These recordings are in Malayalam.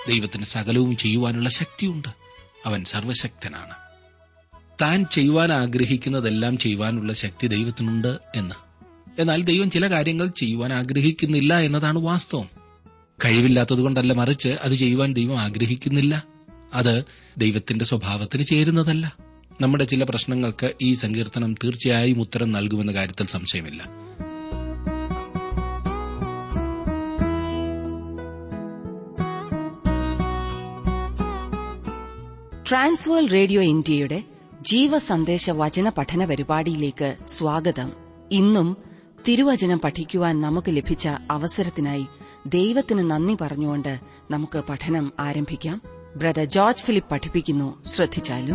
ദൈവത്തിന് സകലവും ചെയ്യുവാനുള്ള ശക്തിയുണ്ട് അവൻ സർവശക്തനാണ് താൻ ചെയ്യുവാൻ ആഗ്രഹിക്കുന്നതെല്ലാം ചെയ്യുവാനുള്ള ശക്തി ദൈവത്തിനുണ്ട് എന്ന് എന്നാൽ ദൈവം ചില കാര്യങ്ങൾ ചെയ്യുവാൻ ആഗ്രഹിക്കുന്നില്ല എന്നതാണ് വാസ്തവം കഴിവില്ലാത്തതുകൊണ്ടല്ല മറിച്ച് അത് ചെയ്യുവാൻ ദൈവം ആഗ്രഹിക്കുന്നില്ല അത് ദൈവത്തിന്റെ സ്വഭാവത്തിന് ചേരുന്നതല്ല നമ്മുടെ ചില പ്രശ്നങ്ങൾക്ക് ഈ സങ്കീർത്തനം തീർച്ചയായും ഉത്തരം നൽകുമെന്ന കാര്യത്തിൽ സംശയമില്ല ട്രാൻസ്വേൾ റേഡിയോ ഇന്ത്യയുടെ ജീവസന്ദേശ വചന പഠന പരിപാടിയിലേക്ക് സ്വാഗതം ഇന്നും തിരുവചനം പഠിക്കുവാൻ നമുക്ക് ലഭിച്ച അവസരത്തിനായി ദൈവത്തിന് നന്ദി പറഞ്ഞുകൊണ്ട് നമുക്ക് പഠനം ആരംഭിക്കാം ബ്രദർ ജോർജ് ഫിലിപ്പ് പഠിപ്പിക്കുന്നു ശ്രദ്ധിച്ചാലും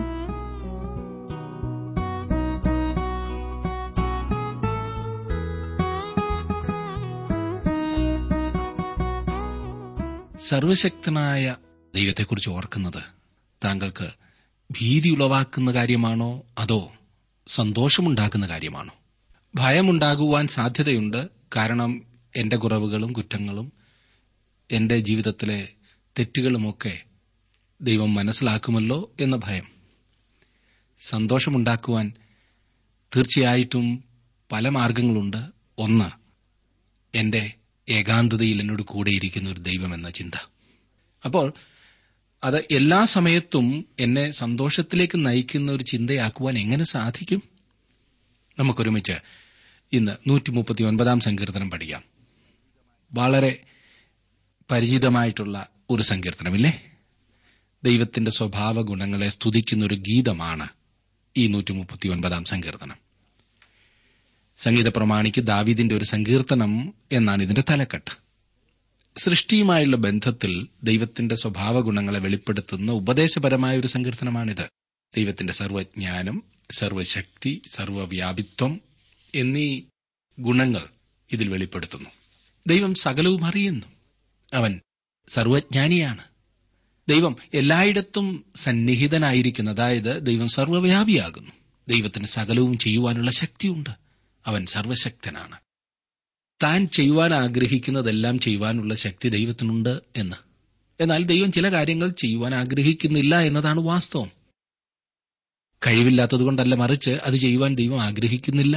സർവശക്തനായ ദൈവത്തെക്കുറിച്ച് ഓർക്കുന്നത് താങ്കൾക്ക് ഭീതി ഉളവാക്കുന്ന കാര്യമാണോ അതോ സന്തോഷമുണ്ടാക്കുന്ന കാര്യമാണോ ഭയമുണ്ടാകുവാൻ സാധ്യതയുണ്ട് കാരണം എന്റെ കുറവുകളും കുറ്റങ്ങളും എന്റെ ജീവിതത്തിലെ തെറ്റുകളുമൊക്കെ ദൈവം മനസ്സിലാക്കുമല്ലോ എന്ന ഭയം സന്തോഷമുണ്ടാക്കുവാൻ തീർച്ചയായിട്ടും പല മാർഗങ്ങളുണ്ട് ഒന്ന് എന്റെ ഏകാന്തതയിൽ എന്നോട് കൂടെയിരിക്കുന്ന ഒരു ദൈവമെന്ന ചിന്ത അപ്പോൾ അത് എല്ലാ സമയത്തും എന്നെ സന്തോഷത്തിലേക്ക് നയിക്കുന്ന ഒരു ചിന്തയാക്കുവാൻ എങ്ങനെ സാധിക്കും നമുക്കൊരുമിച്ച് ഇന്ന് നൂറ്റി മുപ്പത്തി ഒൻപതാം സങ്കീർത്തനം പഠിക്കാം വളരെ പരിചിതമായിട്ടുള്ള ഒരു സങ്കീർത്തനമില്ലേ ദൈവത്തിന്റെ സ്വഭാവ ഗുണങ്ങളെ സ്തുതിക്കുന്ന ഒരു ഗീതമാണ് ഈ നൂറ്റി മുപ്പത്തി ഒൻപതാം സങ്കീർത്തനം സംഗീത പ്രമാണിക്ക് ദാവീദിന്റെ ഒരു സങ്കീർത്തനം എന്നാണ് ഇതിന്റെ തലക്കെട്ട് സൃഷ്ടിയുമായുള്ള ബന്ധത്തിൽ ദൈവത്തിന്റെ സ്വഭാവ ഗുണങ്ങളെ വെളിപ്പെടുത്തുന്ന ഉപദേശപരമായ ഒരു സങ്കീർത്തനമാണിത് ദൈവത്തിന്റെ സർവജ്ഞാനം സർവശക്തി സർവവ്യാപിത്വം എന്നീ ഗുണങ്ങൾ ഇതിൽ വെളിപ്പെടുത്തുന്നു ദൈവം സകലവും അറിയുന്നു അവൻ സർവജ്ഞാനിയാണ് ദൈവം എല്ലായിടത്തും സന്നിഹിതനായിരിക്കുന്നു അതായത് ദൈവം സർവവ്യാപിയാകുന്നു ദൈവത്തിന് സകലവും ചെയ്യുവാനുള്ള ശക്തിയുണ്ട് അവൻ സർവശക്തനാണ് താൻ ചെയ്യുവാൻ ആഗ്രഹിക്കുന്നതെല്ലാം ചെയ്യുവാനുള്ള ശക്തി ദൈവത്തിനുണ്ട് എന്ന് എന്നാൽ ദൈവം ചില കാര്യങ്ങൾ ചെയ്യുവാൻ ആഗ്രഹിക്കുന്നില്ല എന്നതാണ് വാസ്തവം കഴിവില്ലാത്തതുകൊണ്ടല്ല മറിച്ച് അത് ചെയ്യുവാൻ ദൈവം ആഗ്രഹിക്കുന്നില്ല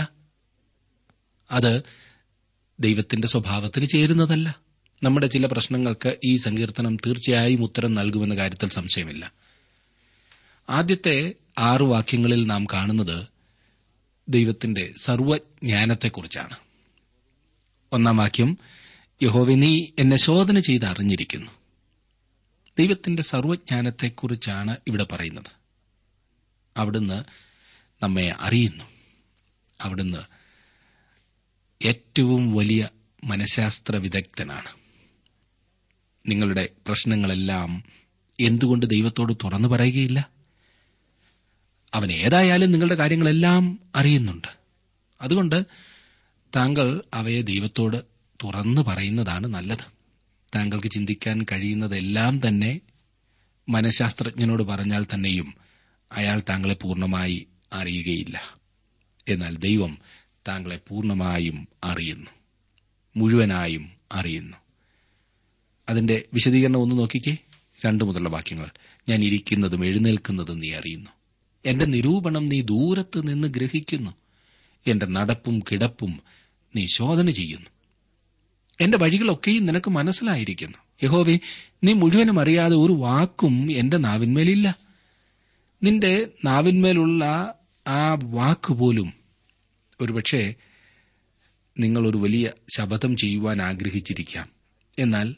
അത് ദൈവത്തിന്റെ സ്വഭാവത്തിന് ചേരുന്നതല്ല നമ്മുടെ ചില പ്രശ്നങ്ങൾക്ക് ഈ സങ്കീർത്തനം തീർച്ചയായും ഉത്തരം നൽകുമെന്ന കാര്യത്തിൽ സംശയമില്ല ആദ്യത്തെ ആറു വാക്യങ്ങളിൽ നാം കാണുന്നത് ദൈവത്തിന്റെ സർവജ്ഞാനത്തെക്കുറിച്ചാണ് ഒന്നാം വാക്യം യഹോവ നീ എന്നെ ശോധന ചെയ്ത് അറിഞ്ഞിരിക്കുന്നു ദൈവത്തിന്റെ സർവജ്ഞാനത്തെക്കുറിച്ചാണ് ഇവിടെ പറയുന്നത് അവിടുന്ന് നമ്മെ അറിയുന്നു അവിടുന്ന് ഏറ്റവും വലിയ മനഃശാസ്ത്ര വിദഗ്ധനാണ് നിങ്ങളുടെ പ്രശ്നങ്ങളെല്ലാം എന്തുകൊണ്ട് ദൈവത്തോട് തുറന്നു പറയുകയില്ല അവൻ ഏതായാലും നിങ്ങളുടെ കാര്യങ്ങളെല്ലാം അറിയുന്നുണ്ട് അതുകൊണ്ട് താങ്കൾ അവയെ ദൈവത്തോട് തുറന്നു പറയുന്നതാണ് നല്ലത് താങ്കൾക്ക് ചിന്തിക്കാൻ കഴിയുന്നതെല്ലാം തന്നെ മനഃശാസ്ത്രജ്ഞനോട് പറഞ്ഞാൽ തന്നെയും അയാൾ താങ്കളെ പൂർണ്ണമായി അറിയുകയില്ല എന്നാൽ ദൈവം താങ്കളെ പൂർണ്ണമായും അറിയുന്നു മുഴുവനായും അറിയുന്നു അതിന്റെ വിശദീകരണം ഒന്ന് നോക്കിക്കേ രണ്ടു മുതലുള്ള വാക്യങ്ങൾ ഞാൻ ഇരിക്കുന്നതും എഴുന്നേൽക്കുന്നതും നീ അറിയുന്നു എന്റെ നിരൂപണം നീ ദൂരത്ത് നിന്ന് ഗ്രഹിക്കുന്നു എന്റെ നടപ്പും കിടപ്പും നീ ശോധന ചെയ്യുന്നു എന്റെ വഴികളൊക്കെയും നിനക്ക് മനസ്സിലായിരിക്കുന്നു യഹോവേ നീ മുഴുവനും അറിയാതെ ഒരു വാക്കും എന്റെ നാവിന്മേലില്ല നിന്റെ നാവിന്മേലുള്ള ആ വാക്കുപോലും ഒരുപക്ഷെ നിങ്ങൾ ഒരു വലിയ ശപഥം ചെയ്യുവാൻ ആഗ്രഹിച്ചിരിക്കാം എന്നാൽ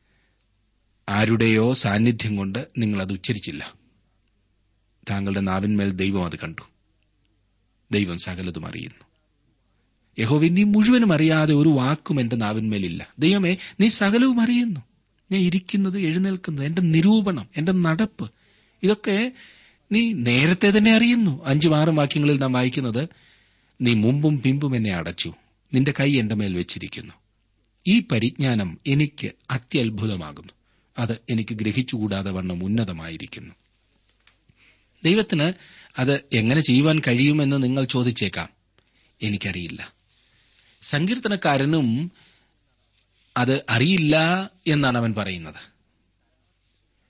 ആരുടെയോ സാന്നിധ്യം കൊണ്ട് നിങ്ങൾ അത് ഉച്ചരിച്ചില്ല താങ്കളുടെ നാവിന്മേൽ ദൈവം അത് കണ്ടു ദൈവം സകലതും അറിയുന്നു യഹോവി നീ മുഴുവനും അറിയാതെ ഒരു വാക്കും എന്റെ നാവിന്മേലില്ല ദൈവമേ നീ സകലവും അറിയുന്നു ഞാൻ ഇരിക്കുന്നത് എഴുന്നേൽക്കുന്നത് എന്റെ നിരൂപണം എന്റെ നടപ്പ് ഇതൊക്കെ നീ നേരത്തെ തന്നെ അറിയുന്നു അഞ്ചും ആറും വാക്യങ്ങളിൽ നാം വായിക്കുന്നത് നീ മുമ്പും പിമ്പും എന്നെ അടച്ചു നിന്റെ കൈ എന്റെ മേൽ വെച്ചിരിക്കുന്നു ഈ പരിജ്ഞാനം എനിക്ക് അത്യത്ഭുതമാകുന്നു അത് എനിക്ക് ഗ്രഹിച്ചുകൂടാതെ വണ്ണം ഉന്നതമായിരിക്കുന്നു ദൈവത്തിന് അത് എങ്ങനെ ചെയ്യുവാൻ കഴിയുമെന്ന് നിങ്ങൾ ചോദിച്ചേക്കാം എനിക്കറിയില്ല സങ്കീർത്തനക്കാരനും അത് അറിയില്ല എന്നാണ് അവൻ പറയുന്നത്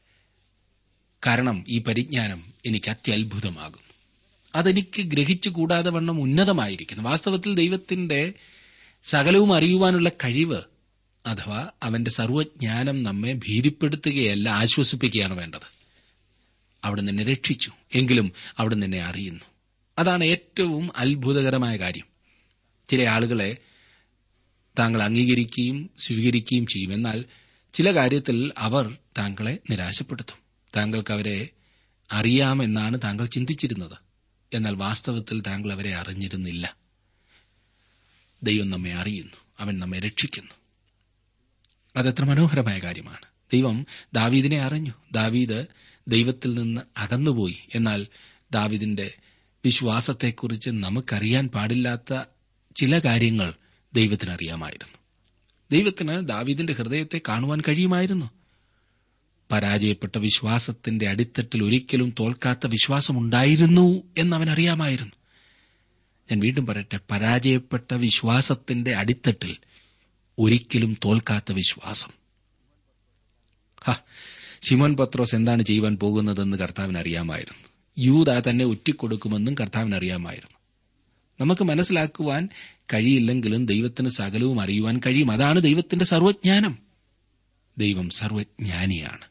കാരണം ഈ പരിജ്ഞാനം എനിക്ക് അത്യത്ഭുതമാകും അതെനിക്ക് ഗ്രഹിച്ചു കൂടാതെ വണ്ണം ഉന്നതമായിരിക്കുന്നു വാസ്തവത്തിൽ ദൈവത്തിന്റെ സകലവും അറിയുവാനുള്ള കഴിവ് അഥവാ അവന്റെ സർവജ്ഞാനം നമ്മെ ഭീതിപ്പെടുത്തുകയല്ല ആശ്വസിപ്പിക്കുകയാണ് വേണ്ടത് അവിടെ നിന്നെ രക്ഷിച്ചു എങ്കിലും അവിടെ നിന്നെ അറിയുന്നു അതാണ് ഏറ്റവും അത്ഭുതകരമായ കാര്യം ചില ആളുകളെ താങ്കൾ അംഗീകരിക്കുകയും സ്വീകരിക്കുകയും ചെയ്യും എന്നാൽ ചില കാര്യത്തിൽ അവർ താങ്കളെ നിരാശപ്പെടുത്തും താങ്കൾക്ക് അവരെ അറിയാമെന്നാണ് താങ്കൾ ചിന്തിച്ചിരുന്നത് എന്നാൽ വാസ്തവത്തിൽ താങ്കൾ അവരെ അറിഞ്ഞിരുന്നില്ല ദൈവം നമ്മെ അറിയുന്നു അവൻ നമ്മെ രക്ഷിക്കുന്നു അതെത്ര മനോഹരമായ കാര്യമാണ് ദൈവം ദാവീദിനെ അറിഞ്ഞു ദാവീദ് ദൈവത്തിൽ നിന്ന് അകന്നുപോയി എന്നാൽ ദാവീദിന്റെ വിശ്വാസത്തെക്കുറിച്ച് നമുക്കറിയാൻ പാടില്ലാത്ത ചില കാര്യങ്ങൾ ദൈവത്തിന് അറിയാമായിരുന്നു ദൈവത്തിന് ദാവീദിന്റെ ഹൃദയത്തെ കാണുവാൻ കഴിയുമായിരുന്നു പരാജയപ്പെട്ട വിശ്വാസത്തിന്റെ അടിത്തട്ടിൽ ഒരിക്കലും തോൽക്കാത്ത വിശ്വാസമുണ്ടായിരുന്നു എന്നവൻ അറിയാമായിരുന്നു ഞാൻ വീണ്ടും പറയട്ടെ പരാജയപ്പെട്ട വിശ്വാസത്തിന്റെ അടിത്തട്ടിൽ ഒരിക്കലും തോൽക്കാത്ത വിശ്വാസം ഹ, ശിമോൻ പത്രോസ് എന്താണ് ചെയ്യുവാൻ പോകുന്നതെന്ന് കർത്താവിന് അറിയാമായിരുന്നു യൂത തന്നെ ഒറ്റിക്കൊടുക്കുമെന്നും കർത്താവിന് അറിയാമായിരുന്നു നമുക്ക് മനസ്സിലാക്കുവാൻ കഴിയില്ലെങ്കിലും ദൈവത്തിന് സകലവും അറിയുവാൻ കഴിയും അതാണ് ദൈവത്തിന്റെ സർവജ്ഞാനം ദൈവം സർവജ്ഞാനിയാണ്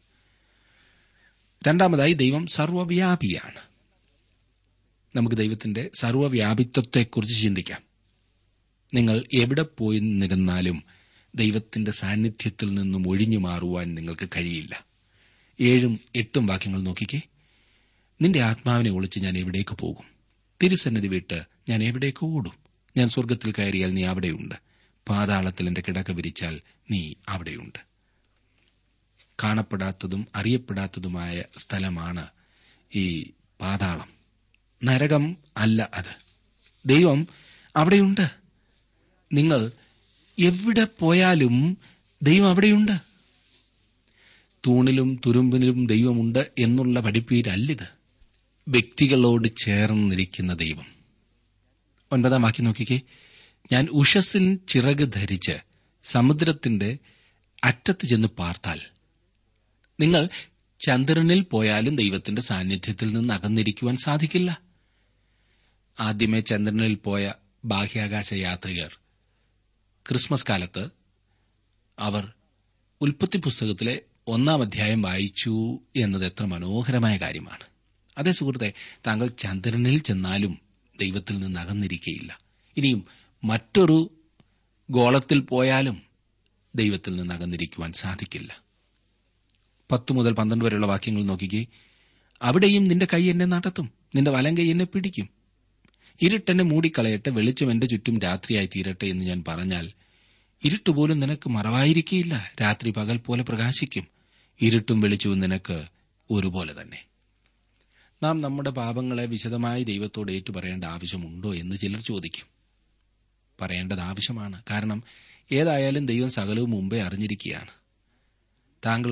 രണ്ടാമതായി ദൈവം സർവവ്യാപിയാണ് നമുക്ക് ദൈവത്തിന്റെ സർവവ്യാപിത്വത്തെക്കുറിച്ച് ചിന്തിക്കാം നിങ്ങൾ എവിടെ പോയി നിരുന്നാലും ദൈവത്തിന്റെ സാന്നിധ്യത്തിൽ നിന്നും ഒഴിഞ്ഞു മാറുവാൻ നിങ്ങൾക്ക് കഴിയില്ല ഏഴും എട്ടും വാക്യങ്ങൾ നോക്കിക്കേ നിന്റെ ആത്മാവിനെ ഒളിച്ച് ഞാൻ എവിടേക്ക് പോകും തിരുസന്നിധി വിട്ട് ഞാൻ എവിടേക്ക് ഓടും ഞാൻ സ്വർഗത്തിൽ കയറിയാൽ നീ അവിടെയുണ്ട് പാതാളത്തിൽ എന്റെ കിടക്ക വിരിച്ചാൽ നീ അവിടെയുണ്ട് കാണപ്പെടാത്തതും അറിയപ്പെടാത്തതുമായ സ്ഥലമാണ് ഈ പാതാളം നരകം അല്ല അത് ദൈവം അവിടെയുണ്ട് നിങ്ങൾ എവിടെ പോയാലും ദൈവം അവിടെയുണ്ട് തൂണിലും തുരുമ്പിലും ദൈവമുണ്ട് എന്നുള്ള പഠിപ്പീരല്ലിത് വ്യക്തികളോട് ചേർന്നിരിക്കുന്ന ദൈവം ഒൻപതാം വാക്യം നോക്കിക്കേ ഞാൻ ഉഷസ്സിൻ ചിറക് ധരിച്ച് സമുദ്രത്തിന്റെ അറ്റത്ത് ചെന്ന് പാർത്താൽ നിങ്ങൾ ചന്ദ്രനിൽ പോയാലും ദൈവത്തിന്റെ സാന്നിധ്യത്തിൽ നിന്ന് അകന്നിരിക്കുവാൻ സാധിക്കില്ല ആദ്യമേ ചന്ദ്രനിൽ പോയ ബാഹ്യാകാശ യാത്രികർ ക്രിസ്മസ് കാലത്ത് അവർ ഉൽപ്പത്തി പുസ്തകത്തിലെ ഒന്നാം അധ്യായം വായിച്ചു എന്നത് എത്ര മനോഹരമായ കാര്യമാണ് അതേ സുഹൃത്തെ താങ്കൾ ചന്ദ്രനിൽ ചെന്നാലും ദൈവത്തിൽ നിന്ന് അകന്നിരിക്കയില്ല ഇനിയും മറ്റൊരു ഗോളത്തിൽ പോയാലും ദൈവത്തിൽ നിന്ന് അകന്നിരിക്കുവാൻ സാധിക്കില്ല പത്ത് മുതൽ പന്ത്രണ്ട് വരെയുള്ള വാക്യങ്ങൾ നോക്കിക്കേ അവിടെയും നിന്റെ കൈ എന്നെ നടത്തും നിന്റെ വലം കൈ എന്നെ പിടിക്കും ഇരുട്ടെന്നെ മൂടിക്കളയട്ടെ വെളിച്ചം എന്റെ ചുറ്റും രാത്രിയായി തീരട്ടെ എന്ന് ഞാൻ പറഞ്ഞാൽ ഇരുട്ടുപോലും നിനക്ക് മറവായിരിക്കയില്ല രാത്രി പകൽ പോലെ പ്രകാശിക്കും ഇരുട്ടും വെളിച്ചവും നിനക്ക് ഒരുപോലെ തന്നെ നാം നമ്മുടെ പാപങ്ങളെ വിശദമായി ദൈവത്തോട് ഏറ്റുപറയേണ്ട ആവശ്യമുണ്ടോ എന്ന് ചിലർ ചോദിക്കും പറയേണ്ടത് ആവശ്യമാണ് കാരണം ഏതായാലും ദൈവം സകലവും മുമ്പേ അറിഞ്ഞിരിക്കുകയാണ് താങ്കൾ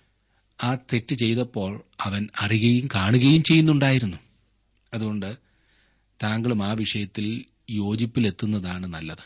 ആ തെറ്റ് ചെയ്തപ്പോൾ അവൻ അറിയുകയും കാണുകയും ചെയ്യുന്നുണ്ടായിരുന്നു അതുകൊണ്ട് താങ്കളും ആ വിഷയത്തിൽ യോജിപ്പിലെത്തുന്നതാണ് നല്ലത്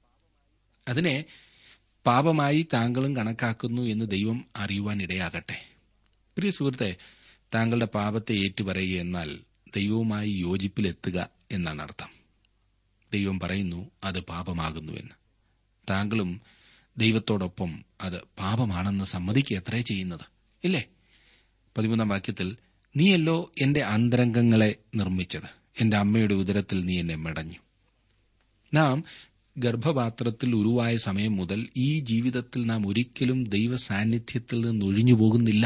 അതിനെ പാപമായി താങ്കളും കണക്കാക്കുന്നു എന്ന് ദൈവം അറിയുവാൻ ഇടയാകട്ടെ പ്രിയ സുഹൃത്തെ താങ്കളുടെ പാപത്തെ ഏറ്റുപറയുക എന്നാൽ ദൈവവുമായി യോജിപ്പിലെത്തുക എന്നാണ് അർത്ഥം ദൈവം പറയുന്നു അത് പാപമാകുന്നുവെന്ന് താങ്കളും ദൈവത്തോടൊപ്പം അത് പാപമാണെന്ന് സമ്മതിക്കുക എത്രേ ചെയ്യുന്നത് ഇല്ലേ പതിമൂന്നാം വാക്യത്തിൽ നീയല്ലോ എന്റെ അന്തരംഗങ്ങളെ നിർമ്മിച്ചത് എന്റെ അമ്മയുടെ ഉദരത്തിൽ നീ എന്നെ മെടഞ്ഞു നാം ഗർഭപാത്രത്തിൽ ഉരുവായ സമയം മുതൽ ഈ ജീവിതത്തിൽ നാം ഒരിക്കലും ദൈവ സാന്നിധ്യത്തിൽ നിന്ന് ഒഴിഞ്ഞു പോകുന്നില്ല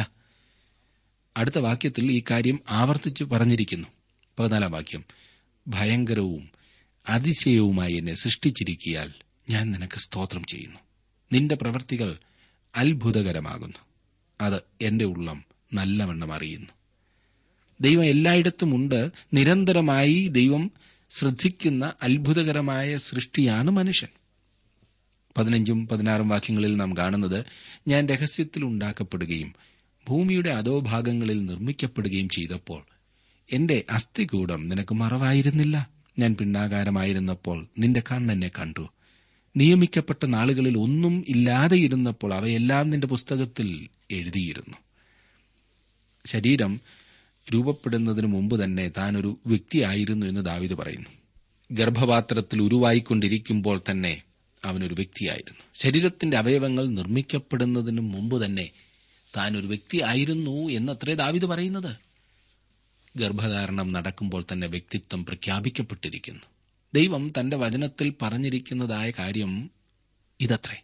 അടുത്ത വാക്യത്തിൽ ഈ കാര്യം ആവർത്തിച്ച് പറഞ്ഞിരിക്കുന്നു പതിനാലാം വാക്യം ഭയങ്കരവും അതിശയവുമായി എന്നെ സൃഷ്ടിച്ചിരിക്കിയാൽ ഞാൻ നിനക്ക് സ്തോത്രം ചെയ്യുന്നു നിന്റെ പ്രവൃത്തികൾ അത്ഭുതകരമാകുന്നു അത് എന്റെ ഉള്ളം നല്ലവണ്ണം അറിയുന്നു ദൈവം എല്ലായിടത്തുമുണ്ട് നിരന്തരമായി ദൈവം ശ്രദ്ധിക്കുന്ന അത്ഭുതകരമായ സൃഷ്ടിയാണ് മനുഷ്യൻ പതിനഞ്ചും പതിനാറും വാക്യങ്ങളിൽ നാം കാണുന്നത് ഞാൻ രഹസ്യത്തിൽ ഉണ്ടാക്കപ്പെടുകയും ഭൂമിയുടെ അധോഭാഗങ്ങളിൽ നിർമ്മിക്കപ്പെടുകയും ചെയ്തപ്പോൾ എന്റെ അസ്ഥികൂടം നിനക്ക് മറവായിരുന്നില്ല ഞാൻ പിന്നാകാരമായിരുന്നപ്പോൾ നിന്റെ കണ്ണെന്നെ കണ്ടു നിയമിക്കപ്പെട്ട നാളുകളിൽ ഒന്നും ഇല്ലാതെയിരുന്നപ്പോൾ അവയെല്ലാം നിന്റെ പുസ്തകത്തിൽ എഴുതിയിരുന്നു ശരീരം രൂപപ്പെടുന്നതിന് മുമ്പ് തന്നെ താൻ ഒരു വ്യക്തിയായിരുന്നു എന്ന് ദാവിദ് പറയുന്നു ഗർഭപാത്രത്തിൽ ഉരുവായിക്കൊണ്ടിരിക്കുമ്പോൾ തന്നെ അവനൊരു വ്യക്തിയായിരുന്നു ശരീരത്തിന്റെ അവയവങ്ങൾ നിർമ്മിക്കപ്പെടുന്നതിന് മുമ്പ് തന്നെ താൻ ഒരു വ്യക്തിയായിരുന്നു എന്നത്രേ ദാവിദ് പറയുന്നത് ഗർഭധാരണം നടക്കുമ്പോൾ തന്നെ വ്യക്തിത്വം പ്രഖ്യാപിക്കപ്പെട്ടിരിക്കുന്നു ദൈവം തന്റെ വചനത്തിൽ പറഞ്ഞിരിക്കുന്നതായ കാര്യം ഇതത്രേ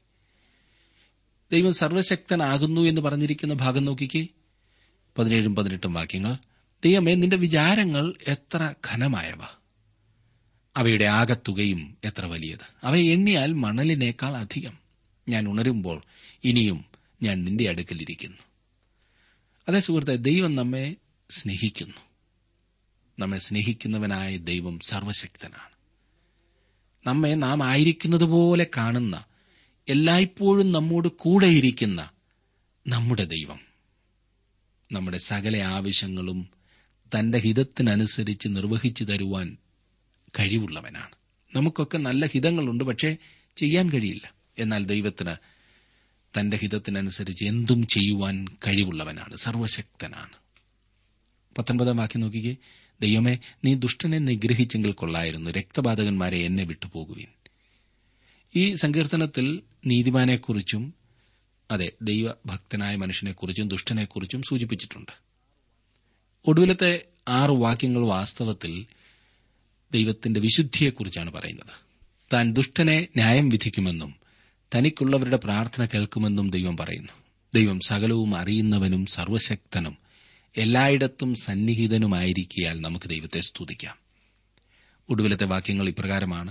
ദൈവം സർവശക്തനാകുന്നു എന്ന് പറഞ്ഞിരിക്കുന്ന ഭാഗം നോക്കിക്കേ പതിനേഴും പതിനെട്ടും വാക്യങ്ങൾ ദൈവമേ നിന്റെ വിചാരങ്ങൾ എത്ര ഘനമായവ അവയുടെ ആകത്തുകയും എത്ര വലിയത് അവയെ എണ്ണിയാൽ മണലിനേക്കാൾ അധികം ഞാൻ ഉണരുമ്പോൾ ഇനിയും ഞാൻ നിന്റെ അടുക്കലിരിക്കുന്നു അതേ സുഹൃത്തെ ദൈവം നമ്മെ സ്നേഹിക്കുന്നു നമ്മെ സ്നേഹിക്കുന്നവനായ ദൈവം സർവശക്തനാണ് നമ്മെ നാം ആയിരിക്കുന്നത് പോലെ കാണുന്ന എല്ലായ്പ്പോഴും നമ്മോട് കൂടെയിരിക്കുന്ന നമ്മുടെ ദൈവം നമ്മുടെ സകല ആവശ്യങ്ങളും തന്റെ ഹിതത്തിനനുസരിച്ച് നിർവഹിച്ചു തരുവാൻ കഴിവുള്ളവനാണ് നമുക്കൊക്കെ നല്ല ഹിതങ്ങളുണ്ട് പക്ഷേ ചെയ്യാൻ കഴിയില്ല എന്നാൽ ദൈവത്തിന് തന്റെ ഹിതത്തിനനുസരിച്ച് എന്തും ചെയ്യുവാൻ കഴിവുള്ളവനാണ് സർവശക്തനാണ് പത്തൊൻപതാം വാക്യം നോക്കിക്കേ ദൈവമേ നീ ദുഷ്ടനെ നിഗ്രഹിച്ചെങ്കിൽ കൊള്ളായിരുന്നു രക്തബാധകന്മാരെ എന്നെ വിട്ടുപോകുവിൻ ഈ സങ്കീർത്തനത്തിൽ നീതിമാനെക്കുറിച്ചും അതെ ദൈവഭക്തനായ മനുഷ്യനെക്കുറിച്ചും ദുഷ്ടനെക്കുറിച്ചും സൂചിപ്പിച്ചിട്ടുണ്ട് ഒടുവിലത്തെ ആറ് വാക്യങ്ങൾ വാസ്തവത്തിൽ ദൈവത്തിന്റെ വിശുദ്ധിയെക്കുറിച്ചാണ് പറയുന്നത് താൻ ദുഷ്ടനെ ന്യായം വിധിക്കുമെന്നും തനിക്കുള്ളവരുടെ പ്രാർത്ഥന കേൾക്കുമെന്നും ദൈവം പറയുന്നു ദൈവം സകലവും അറിയുന്നവനും സർവശക്തനും എല്ലായിടത്തും സന്നിഹിതനുമായിരിക്കിയാൽ നമുക്ക് ദൈവത്തെ സ്തുതിക്കാം ഒടുവിലത്തെ വാക്യങ്ങൾ ഇപ്രകാരമാണ്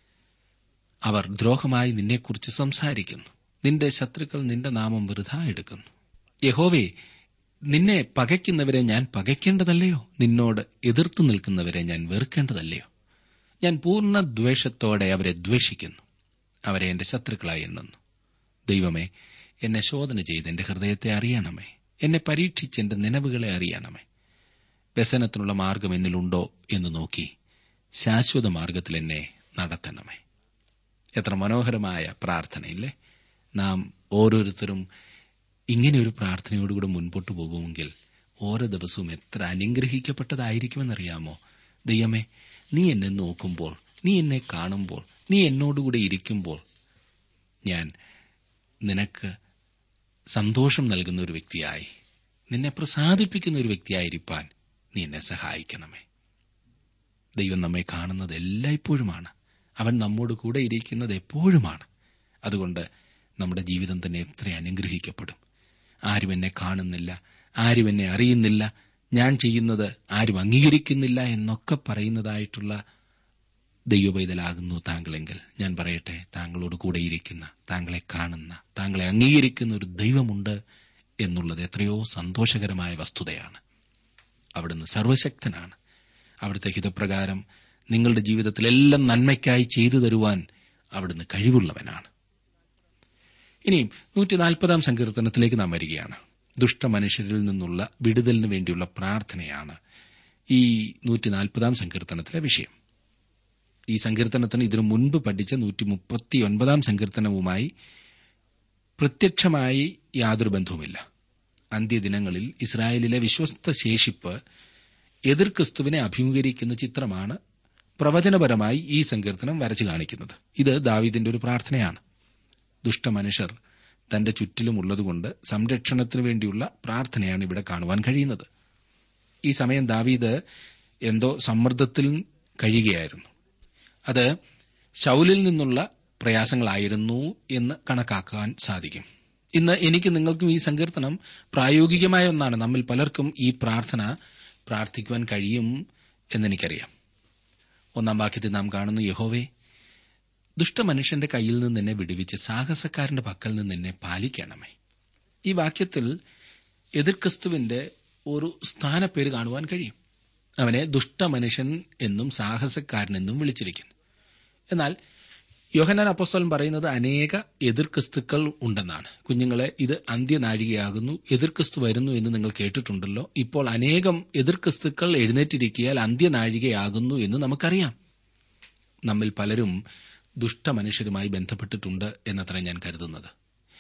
അവർ ദ്രോഹമായി നിന്നെക്കുറിച്ച് സംസാരിക്കുന്നു നിന്റെ ശത്രുക്കൾ നിന്റെ നാമം വൃഥ എടുക്കുന്നു യഹോവേ നിന്നെ പകയ്ക്കുന്നവരെ ഞാൻ പകയ്ക്കേണ്ടതല്ലയോ നിന്നോട് എതിർത്തു നിൽക്കുന്നവരെ ഞാൻ വെറുക്കേണ്ടതല്ലയോ ഞാൻ പൂർണ്ണ ദ്വേഷത്തോടെ അവരെ ദ്വേഷിക്കുന്നു അവരെ എന്റെ ശത്രുക്കളായി എണ്ണുന്നു ദൈവമേ എന്നെ ശോധന ചെയ്ത് എന്റെ ഹൃദയത്തെ അറിയണമേ എന്നെ പരീക്ഷിച്ച് എന്റെ നിലവുകളെ അറിയണമേ വ്യസനത്തിനുള്ള മാർഗം എന്നിലുണ്ടോ എന്ന് നോക്കി ശാശ്വത മാർഗത്തിൽ എന്നെ നടത്തണമേ എത്ര മനോഹരമായ പ്രാർത്ഥനയില്ലേ നാം ഓരോരുത്തരും ഇങ്ങനെ ഒരു പ്രാർത്ഥനയോടുകൂടെ മുൻപോട്ട് പോകുമെങ്കിൽ ഓരോ ദിവസവും എത്ര അനുഗ്രഹിക്കപ്പെട്ടതായിരിക്കുമെന്നറിയാമോ ദൈവമേ നീ എന്നെ നോക്കുമ്പോൾ നീ എന്നെ കാണുമ്പോൾ നീ എന്നോടുകൂടെ ഇരിക്കുമ്പോൾ ഞാൻ നിനക്ക് സന്തോഷം നൽകുന്ന ഒരു വ്യക്തിയായി നിന്നെ പ്രസാദിപ്പിക്കുന്ന ഒരു വ്യക്തിയായിരിക്കാൻ നീ എന്നെ സഹായിക്കണമേ ദൈവം നമ്മെ കാണുന്നത് എല്ലായ്പ്പോഴുമാണ് അവൻ നമ്മോട് കൂടെ ഇരിക്കുന്നത് എപ്പോഴുമാണ് അതുകൊണ്ട് നമ്മുടെ ജീവിതം തന്നെ എത്ര അനുഗ്രഹിക്കപ്പെടും ആരും എന്നെ കാണുന്നില്ല ആരും എന്നെ അറിയുന്നില്ല ഞാൻ ചെയ്യുന്നത് ആരും അംഗീകരിക്കുന്നില്ല എന്നൊക്കെ പറയുന്നതായിട്ടുള്ള ദൈവപൈതലാകുന്നു താങ്കളെങ്കിൽ ഞാൻ പറയട്ടെ താങ്കളോട് കൂടെയിരിക്കുന്ന താങ്കളെ കാണുന്ന താങ്കളെ അംഗീകരിക്കുന്ന ഒരു ദൈവമുണ്ട് എന്നുള്ളത് എത്രയോ സന്തോഷകരമായ വസ്തുതയാണ് അവിടുന്ന് സർവശക്തനാണ് അവിടുത്തെ ഹിതപ്രകാരം നിങ്ങളുടെ ജീവിതത്തിലെല്ലാം നന്മയ്ക്കായി ചെയ്തു തരുവാൻ അവിടുന്ന് കഴിവുള്ളവനാണ് ഇനിയും നൂറ്റി നാൽപ്പതാം സങ്കീർത്തനത്തിലേക്ക് നാം വരികയാണ് ദുഷ്ടമനുഷ്യരിൽ നിന്നുള്ള വിടുതലിന് വേണ്ടിയുള്ള പ്രാർത്ഥനയാണ് ഈ നൂറ്റി നാൽപ്പതാം സങ്കീർത്തനത്തിലെ വിഷയം ഈ സങ്കീർത്തനത്തിന് ഇതിനു മുൻപ് പഠിച്ച നൂറ്റി മുപ്പത്തിയൊൻപതാം സങ്കീർത്തനവുമായി പ്രത്യക്ഷമായി യാതൊരു ബന്ധവുമില്ല അന്ത്യദിനങ്ങളിൽ ഇസ്രായേലിലെ വിശ്വസ്ത ശേഷിപ്പ് എതിർ ക്രിസ്തുവിനെ അഭിമുഖീകരിക്കുന്ന ചിത്രമാണ് പ്രവചനപരമായി ഈ സങ്കീർത്തനം വരച്ചു കാണിക്കുന്നത് ഇത് ദാവീദിന്റെ ഒരു പ്രാർത്ഥനയാണ് ദുഷ്ടമനുഷ്യർ തന്റെ ചുറ്റിലുമുള്ളതുകൊണ്ട് സംരക്ഷണത്തിനു വേണ്ടിയുള്ള പ്രാർത്ഥനയാണ് ഇവിടെ കാണുവാൻ കഴിയുന്നത് ഈ സമയം ദാവീദ് എന്തോ സമ്മർദ്ദത്തിൽ കഴിയുകയായിരുന്നു അത് ശൌലിൽ നിന്നുള്ള പ്രയാസങ്ങളായിരുന്നു എന്ന് കണക്കാക്കാൻ സാധിക്കും ഇന്ന് എനിക്ക് നിങ്ങൾക്കും ഈ സങ്കീർത്തനം പ്രായോഗികമായ ഒന്നാണ് നമ്മിൽ പലർക്കും ഈ പ്രാർത്ഥന പ്രാർത്ഥിക്കുവാൻ കഴിയും എന്നെനിക്കറിയാം ഒന്നാം വാക്യത്തിൽ നാം കാണുന്നു യഹോവേ ദുഷ്ടമനുഷ്യന്റെ കയ്യിൽ നിന്ന് എന്നെ വിടുവിച്ച് സാഹസക്കാരന്റെ പക്കൽ നിന്ന് എന്നെ പാലിക്കണമേ ഈ വാക്യത്തിൽ എതിർ ക്രിസ്തുവിന്റെ ഒരു സ്ഥാനപ്പേര് കാണുവാൻ കഴിയും അവനെ ദുഷ്ടമനുഷ്യൻ എന്നും സാഹസക്കാരനെന്നും വിളിച്ചിരിക്കുന്നു എന്നാൽ യോഹനാൻ അപ്പോസ്തോലൻ പറയുന്നത് അനേക എതിർ ക്രിസ്തുക്കൾ ഉണ്ടെന്നാണ് കുഞ്ഞുങ്ങളെ ഇത് അന്ത്യനാഴികയാകുന്നു എതിർ ക്രിസ്തു വരുന്നു എന്ന് നിങ്ങൾ കേട്ടിട്ടുണ്ടല്ലോ ഇപ്പോൾ അനേകം എതിർ ക്രിസ്തുക്കൾ എഴുന്നേറ്റിരിക്കിയാൽ അന്ത്യനാഴികയാകുന്നു എന്ന് നമുക്കറിയാം നമ്മിൽ പലരും ദുഷ്ടമനുഷ്യരുമായി ബന്ധപ്പെട്ടിട്ടുണ്ട് എന്നത്ര ഞാൻ കരുതുന്നത്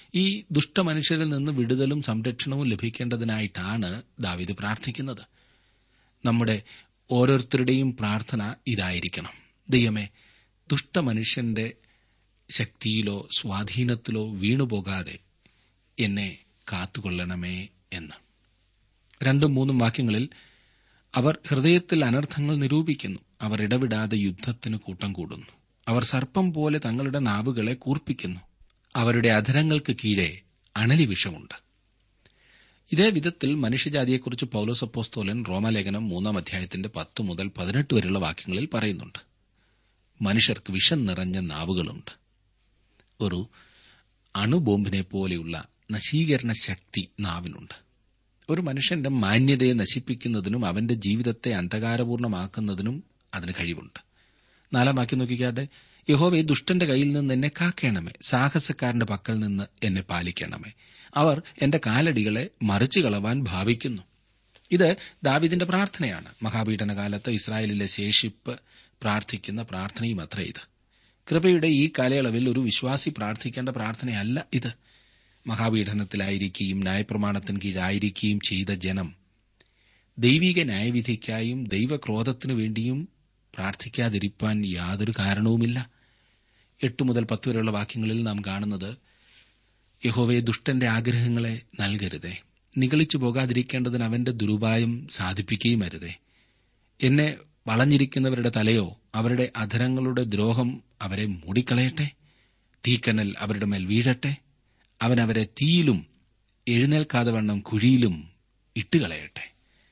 ഈ ദുഷ്ടമനുഷ്യരിൽ നിന്ന് വിടുതലും സംരക്ഷണവും ലഭിക്കേണ്ടതിനായിട്ടാണ് ദാവിദ് പ്രാർത്ഥിക്കുന്നത് നമ്മുടെ ഓരോരുത്തരുടെയും പ്രാർത്ഥന ഇതായിരിക്കണം ദൈവമേ ദുഷ്ടമനുഷ്യന്റെ ശക്തിയിലോ സ്വാധീനത്തിലോ വീണുപോകാതെ എന്നെ കാത്തുകൊള്ളണമേ എന്ന് രണ്ടും മൂന്നും വാക്യങ്ങളിൽ അവർ ഹൃദയത്തിൽ അനർത്ഥങ്ങൾ നിരൂപിക്കുന്നു അവർ ഇടവിടാതെ യുദ്ധത്തിന് കൂട്ടം കൂടുന്നു അവർ സർപ്പം പോലെ തങ്ങളുടെ നാവുകളെ കൂർപ്പിക്കുന്നു അവരുടെ അധരങ്ങൾക്ക് കീഴെ അണലി വിഷമുണ്ട് ഇതേ വിധത്തിൽ മനുഷ്യജാതിയെക്കുറിച്ച് പൌലോസപ്പോസ്തോലൻ റോമലേഖനം മൂന്നാം അധ്യായത്തിന്റെ പത്ത് മുതൽ പതിനെട്ട് വരെയുള്ള വാക്യങ്ങളിൽ പറയുന്നുണ്ട് മനുഷ്യർക്ക് വിഷം നിറഞ്ഞ നാവുകളുണ്ട് ഒരു അണുബോംബിനെ പോലെയുള്ള നശീകരണ ശക്തി നാവിനുണ്ട് ഒരു മനുഷ്യന്റെ മാന്യതയെ നശിപ്പിക്കുന്നതിനും അവന്റെ ജീവിതത്തെ അന്ധകാരപൂർണമാക്കുന്നതിനും അതിന് കഴിവുണ്ട് നാലാം വാക്യം നോക്കിക്കാട്ടെ യഹോവെ ദുഷ്ടന്റെ കയ്യിൽ നിന്ന് എന്നെ കാക്കേണമേ സാഹസക്കാരന്റെ പക്കൽ നിന്ന് എന്നെ പാലിക്കണമേ അവർ എന്റെ കാലടികളെ മറിച്ചു കളവാൻ ഭാവിക്കുന്നു ഇത് ദാവിദിന്റെ പ്രാർത്ഥനയാണ് മഹാപീഡന കാലത്ത് ഇസ്രായേലിലെ ശേഷിപ്പ് പ്രാർത്ഥിക്കുന്ന പ്രാർത്ഥനയും അത്ര ഇത് കൃപയുടെ ഈ കാലയളവിൽ ഒരു വിശ്വാസി പ്രാർത്ഥിക്കേണ്ട പ്രാർത്ഥനയല്ല ഇത് മഹാപീഡനത്തിലായിരിക്കുകയും ന്യായപ്രമാണത്തിന് കീഴായിരിക്കുകയും ചെയ്ത ജനം ദൈവിക ന്യായവിധിക്കായും ദൈവക്രോധത്തിനു വേണ്ടിയും പ്രാർത്ഥിക്കാതിരിക്കാൻ യാതൊരു കാരണവുമില്ല എട്ട് മുതൽ പത്ത് വരെയുള്ള വാക്യങ്ങളിൽ നാം കാണുന്നത് യഹോവെ ദുഷ്ടന്റെ ആഗ്രഹങ്ങളെ നൽകരുതേ നിഗളിച്ചു പോകാതിരിക്കേണ്ടതിന് അവന്റെ ദുരുപായം സാധിപ്പിക്കുകയും അരുതേ എന്നെ വളഞ്ഞിരിക്കുന്നവരുടെ തലയോ അവരുടെ അധരങ്ങളുടെ ദ്രോഹം അവരെ മൂടിക്കളയട്ടെ തീക്കനൽ അവരുടെ മേൽ വീഴട്ടെ അവൻ അവരെ തീയിലും എഴുന്നേൽക്കാതെ വണ്ണം കുഴിയിലും ഇട്ടുകളയട്ടെ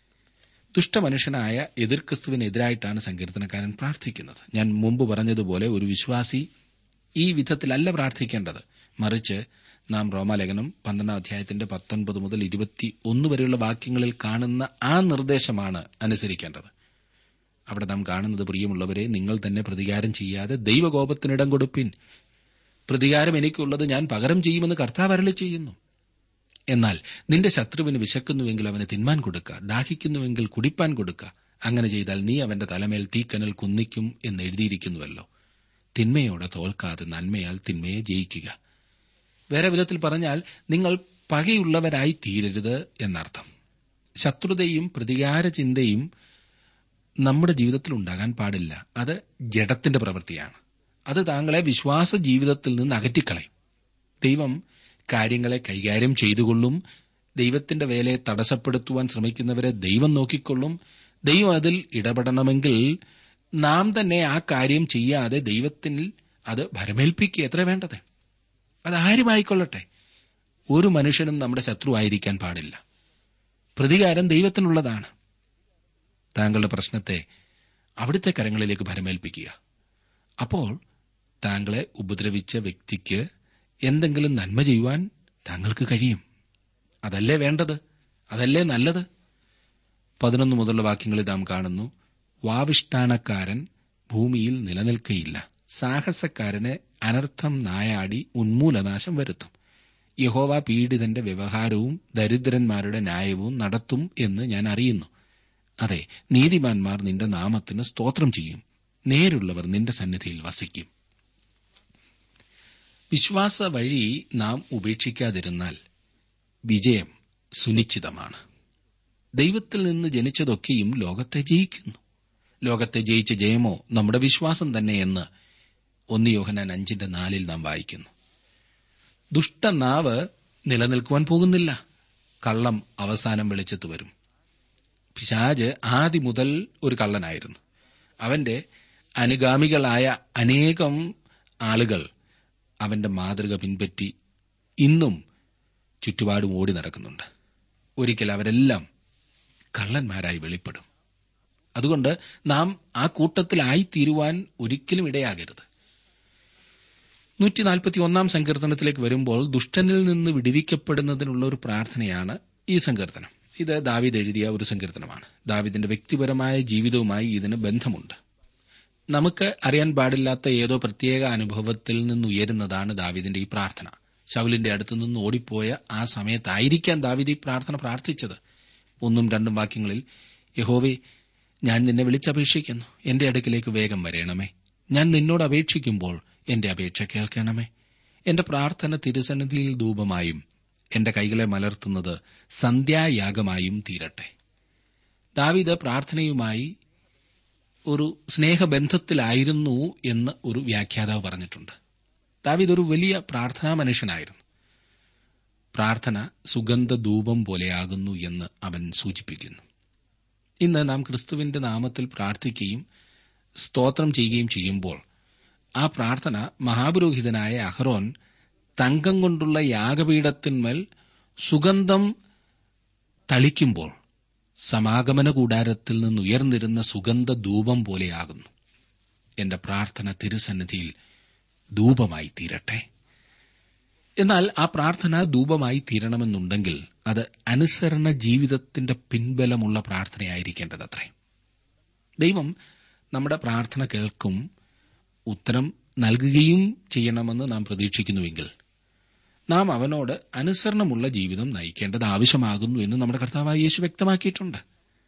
ദുഷ്ടമനുഷ്യനായ എതിർക്രിസ്തുവിനെതിരായിട്ടാണ് സങ്കീർത്തനക്കാരൻ പ്രാർത്ഥിക്കുന്നത് ഞാൻ മുമ്പ് പറഞ്ഞതുപോലെ ഒരു വിശ്വാസി ഈ വിധത്തിലല്ല പ്രാർത്ഥിക്കേണ്ടത് മറിച്ച് നാം റോമാലേഖനം പന്ത്രണ്ടാം അധ്യായത്തിന്റെ പത്തൊൻപത് മുതൽ ഇരുപത്തി ഒന്ന് വരെയുള്ള വാക്യങ്ങളിൽ കാണുന്ന ആ നിർദ്ദേശമാണ് അനുസരിക്കേണ്ടത് അവിടെ നാം കാണുന്നത് പ്രിയമുള്ളവരെ നിങ്ങൾ തന്നെ പ്രതികാരം ചെയ്യാതെ ദൈവകോപത്തിനിടം കൊടുപ്പിൻ പ്രതികാരം എനിക്കുള്ളത് ഞാൻ പകരം ചെയ്യുമെന്ന് കർത്താവ് അരളി ചെയ്യുന്നു എന്നാൽ നിന്റെ ശത്രുവിന് വിശക്കുന്നുവെങ്കിൽ അവന് തിന്മാൻ കൊടുക്ക ദാഹിക്കുന്നുവെങ്കിൽ കുടിപ്പാൻ കൊടുക്ക അങ്ങനെ ചെയ്താൽ നീ അവന്റെ തലമേൽ തീക്കനൽ കുന്നിക്കും എന്ന് എഴുതിയിരിക്കുന്നുവല്ലോ തിന്മയോടെ തോൽക്കാതെ നന്മയാൽ തിന്മയെ ജയിക്കുക വേറെ വിധത്തിൽ പറഞ്ഞാൽ നിങ്ങൾ പകയുള്ളവരായി തീരരുത് എന്നർത്ഥം ശത്രുതയും പ്രതികാര ചിന്തയും നമ്മുടെ ജീവിതത്തിൽ ഉണ്ടാകാൻ പാടില്ല അത് ജഡത്തിന്റെ പ്രവൃത്തിയാണ് അത് താങ്കളെ വിശ്വാസ ജീവിതത്തിൽ നിന്ന് അകറ്റിക്കളയും ദൈവം കാര്യങ്ങളെ കൈകാര്യം ചെയ്തുകൊള്ളും ദൈവത്തിന്റെ വേലയെ തടസ്സപ്പെടുത്തുവാൻ ശ്രമിക്കുന്നവരെ ദൈവം നോക്കിക്കൊള്ളും ദൈവം അതിൽ ഇടപെടണമെങ്കിൽ നാം തന്നെ ആ കാര്യം ചെയ്യാതെ ദൈവത്തിൽ അത് ഭരമേൽപ്പിക്കുക എത്ര വേണ്ടത് അതാരുമായിക്കൊള്ളട്ടെ ഒരു മനുഷ്യനും നമ്മുടെ ശത്രുവായിരിക്കാൻ പാടില്ല പ്രതികാരം ദൈവത്തിനുള്ളതാണ് താങ്കളുടെ പ്രശ്നത്തെ അവിടുത്തെ കരങ്ങളിലേക്ക് ഭരമേൽപ്പിക്കുക അപ്പോൾ താങ്കളെ ഉപദ്രവിച്ച വ്യക്തിക്ക് എന്തെങ്കിലും നന്മ ചെയ്യുവാൻ താങ്കൾക്ക് കഴിയും അതല്ലേ വേണ്ടത് അതല്ലേ നല്ലത് പതിനൊന്ന് മുതലുള്ള വാക്യങ്ങളിൽ നാം കാണുന്നു വാവിഷ്ടാണക്കാരൻ ഭൂമിയിൽ നിലനിൽക്കയില്ല സാഹസക്കാരന് അനർത്ഥം നായാടി ഉന്മൂലനാശം വരുത്തും യഹോവ പീഡിതന്റെ വ്യവഹാരവും ദരിദ്രന്മാരുടെ ന്യായവും നടത്തും എന്ന് ഞാൻ അറിയുന്നു അതെ നീതിമാന്മാർ നിന്റെ നാമത്തിന് സ്തോത്രം ചെയ്യും നേരുള്ളവർ നിന്റെ സന്നിധിയിൽ വസിക്കും വിശ്വാസ വഴി നാം ഉപേക്ഷിക്കാതിരുന്നാൽ വിജയം സുനിശ്ചിതമാണ് ദൈവത്തിൽ നിന്ന് ജനിച്ചതൊക്കെയും ലോകത്തെ ജയിക്കുന്നു ലോകത്തെ ജയിച്ച ജയമോ നമ്മുടെ വിശ്വാസം തന്നെയെന്ന് ഒന്ന് യോഹനാൻ അഞ്ചിന്റെ നാലിൽ നാം വായിക്കുന്നു ദുഷ്ടനാവ് നിലനിൽക്കുവാൻ പോകുന്നില്ല കള്ളം അവസാനം വെളിച്ചത്ത് വരും പിശാജ് ആദ്യ മുതൽ ഒരു കള്ളനായിരുന്നു അവന്റെ അനുഗാമികളായ അനേകം ആളുകൾ അവന്റെ മാതൃക പിൻപറ്റി ഇന്നും ചുറ്റുപാടും ഓടി നടക്കുന്നുണ്ട് ഒരിക്കൽ അവരെല്ലാം കള്ളന്മാരായി വെളിപ്പെടും അതുകൊണ്ട് നാം ആ കൂട്ടത്തിലായിത്തീരുവാൻ ഒരിക്കലും ഇടയാകരുത് നൂറ്റി നാൽപ്പത്തി ഒന്നാം സങ്കീർത്തനത്തിലേക്ക് വരുമ്പോൾ ദുഷ്ടനിൽ നിന്ന് വിടിവിക്കപ്പെടുന്നതിനുള്ള ഒരു പ്രാർത്ഥനയാണ് ഈ സങ്കീർത്തനം ഇത് ദാവിദ് എഴുതിയ ഒരു സങ്കീർത്തനമാണ് ദാവിദിന്റെ വ്യക്തിപരമായ ജീവിതവുമായി ഇതിന് ബന്ധമുണ്ട് നമുക്ക് അറിയാൻ പാടില്ലാത്ത ഏതോ പ്രത്യേക അനുഭവത്തിൽ നിന്നുയരുന്നതാണ് ദാവിദിന്റെ ഈ പ്രാർത്ഥന ശൗലിന്റെ അടുത്തു നിന്ന് ഓടിപ്പോയ ആ സമയത്തായിരിക്കാം ദാവിദ് ഈ പ്രാർത്ഥന പ്രാർത്ഥിച്ചത് ഒന്നും രണ്ടും വാക്യങ്ങളിൽ യഹോവേ ഞാൻ നിന്നെ വിളിച്ചപേക്ഷിക്കുന്നു എന്റെ അടുക്കിലേക്ക് വേഗം വരേണമേ ഞാൻ നിന്നോട് അപേക്ഷിക്കുമ്പോൾ എന്റെ അപേക്ഷ കേൾക്കണമേ എന്റെ പ്രാർത്ഥന തിരുസന്നിധിയിൽ ധൂപമായും എന്റെ കൈകളെ മലർത്തുന്നത് സന്ധ്യായാഗമായും തീരട്ടെ ദാവിദ് പ്രാർത്ഥനയുമായി ഒരു സ്നേഹബന്ധത്തിലായിരുന്നു എന്ന് ഒരു വ്യാഖ്യാതാവ് പറഞ്ഞിട്ടുണ്ട് ദാവിദ് ഒരു വലിയ പ്രാർത്ഥനാ മനുഷ്യനായിരുന്നു പ്രാർത്ഥന സുഗന്ധ ധൂപം പോലെയാകുന്നു എന്ന് അവൻ സൂചിപ്പിക്കുന്നു ഇന്ന് നാം ക്രിസ്തുവിന്റെ നാമത്തിൽ പ്രാർത്ഥിക്കുകയും സ്തോത്രം ചെയ്യുകയും ചെയ്യുമ്പോൾ ആ പ്രാർത്ഥന മഹാപുരോഹിതനായ അഹ്റോൻ തങ്കം കൊണ്ടുള്ള യാഗപീഠത്തിന്മേൽ സുഗന്ധം തളിക്കുമ്പോൾ സമാഗമന കൂടാരത്തിൽ നിന്നുയർന്നിരുന്ന സുഗന്ധ ധൂപം പോലെയാകുന്നു എന്റെ പ്രാർത്ഥന തിരുസന്നിധിയിൽ ധൂപമായി തീരട്ടെ എന്നാൽ ആ പ്രാർത്ഥന ധൂപമായി തീരണമെന്നുണ്ടെങ്കിൽ അത് അനുസരണ ജീവിതത്തിന്റെ പിൻബലമുള്ള പ്രാർത്ഥനയായിരിക്കേണ്ടതത്രേ ദൈവം നമ്മുടെ പ്രാർത്ഥന കേൾക്കും ഉത്തരം നൽകുകയും ചെയ്യണമെന്ന് നാം പ്രതീക്ഷിക്കുന്നുവെങ്കിൽ നാം അവനോട് അനുസരണമുള്ള ജീവിതം നയിക്കേണ്ടത് ആവശ്യമാകുന്നു എന്ന് നമ്മുടെ കർത്താവായ യേശു വ്യക്തമാക്കിയിട്ടുണ്ട്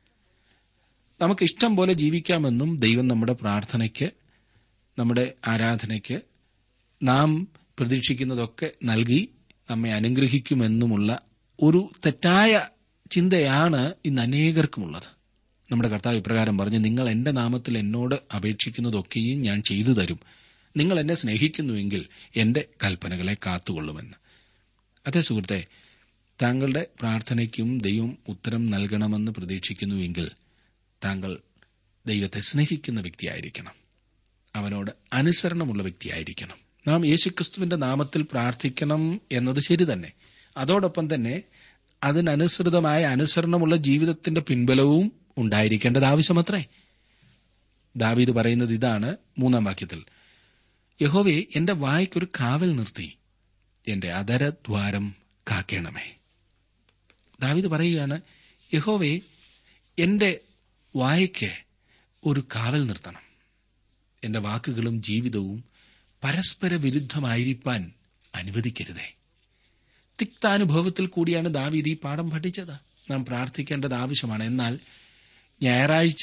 നമുക്ക് ഇഷ്ടം പോലെ ജീവിക്കാമെന്നും ദൈവം നമ്മുടെ പ്രാർത്ഥനയ്ക്ക് നമ്മുടെ ആരാധനയ്ക്ക് നാം പ്രതീക്ഷിക്കുന്നതൊക്കെ നൽകി നമ്മെ അനുഗ്രഹിക്കുമെന്നുമുള്ള ഒരു തെറ്റായ ചിന്തയാണ് ഇന്ന് അനേകർക്കുമുള്ളത് നമ്മുടെ കർത്താവ് ഇപ്രകാരം പറഞ്ഞു നിങ്ങൾ എന്റെ നാമത്തിൽ എന്നോട് അപേക്ഷിക്കുന്നതൊക്കെയും ഞാൻ ചെയ്തു തരും നിങ്ങൾ എന്നെ സ്നേഹിക്കുന്നുവെങ്കിൽ എന്റെ കൽപ്പനകളെ കാത്തുകൊള്ളുമെന്ന് അതേ സുഹൃത്തെ താങ്കളുടെ പ്രാർത്ഥനയ്ക്കും ദൈവം ഉത്തരം നൽകണമെന്ന് പ്രതീക്ഷിക്കുന്നുവെങ്കിൽ താങ്കൾ ദൈവത്തെ സ്നേഹിക്കുന്ന വ്യക്തിയായിരിക്കണം അവനോട് അനുസരണമുള്ള വ്യക്തിയായിരിക്കണം നാം യേശുക്രിസ്തുവിന്റെ നാമത്തിൽ പ്രാർത്ഥിക്കണം എന്നത് ശരി തന്നെ അതോടൊപ്പം തന്നെ അതിനനുസൃതമായ അനുസരണമുള്ള ജീവിതത്തിന്റെ പിൻബലവും ഉണ്ടായിരിക്കേണ്ടത് ആവശ്യമത്രേ ദാവീദ് പറയുന്നത് ഇതാണ് മൂന്നാം വാക്യത്തിൽ യഹോവെ എന്റെ വായ്ക്കൊരു കാവൽ നിർത്തി എന്റെ അതരദ്വാരം കാക്കേണമേ ദാവീദ് പറയുകയാണ് യഹോവെ എന്റെ വായ്ക്ക് ഒരു കാവൽ നിർത്തണം എന്റെ വാക്കുകളും ജീവിതവും പരസ്പര വിരുദ്ധമായിരിക്കാൻ അനുവദിക്കരുതേ തിക്താനുഭവത്തിൽ കൂടിയാണ് ദാവീദ് ഈ പാഠം പഠിച്ചത് നാം പ്രാർത്ഥിക്കേണ്ടത് ആവശ്യമാണ് എന്നാൽ ഞായറാഴ്ച